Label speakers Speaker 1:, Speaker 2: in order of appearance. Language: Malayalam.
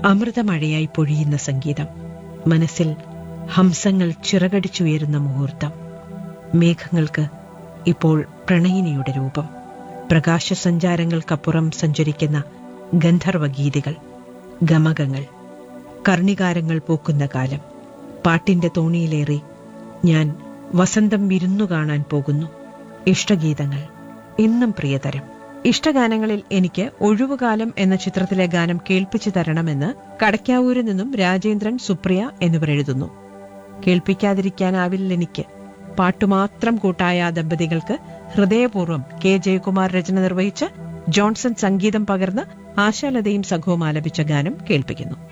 Speaker 1: അമൃതമഴയായി പൊഴിയുന്ന സംഗീതം മനസ്സിൽ ഹംസങ്ങൾ ചിറകടിച്ചുയരുന്ന മുഹൂർത്തം മേഘങ്ങൾക്ക് ഇപ്പോൾ പ്രണയിനിയുടെ രൂപം പ്രകാശസഞ്ചാരങ്ങൾക്കപ്പുറം സഞ്ചരിക്കുന്ന ഗന്ധർവഗീതികൾ ഗമകങ്ങൾ കർണികാരങ്ങൾ പൂക്കുന്ന കാലം പാട്ടിന്റെ തോണിയിലേറി ഞാൻ വസന്തം വിരുന്നു കാണാൻ പോകുന്നു ഇഷ്ടഗീതങ്ങൾ ഇന്നും പ്രിയതരം ഇഷ്ടഗാനങ്ങളിൽ എനിക്ക് ഒഴിവുകാലം എന്ന ചിത്രത്തിലെ ഗാനം കേൾപ്പിച്ചു തരണമെന്ന് കടയ്ക്കാവൂരിൽ നിന്നും രാജേന്ദ്രൻ സുപ്രിയ എന്നിവർ എഴുതുന്നു കേൾപ്പിക്കാതിരിക്കാനാവില്ല എനിക്ക് പാട്ടുമാത്രം കൂട്ടായ ആ ദമ്പതികൾക്ക് ഹൃദയപൂർവ്വം കെ ജയകുമാർ രചന നിർവഹിച്ച് ജോൺസൺ സംഗീതം പകർന്ന് ആശാലതയും സംഘവും ആലപിച്ച ഗാനം കേൾപ്പിക്കുന്നു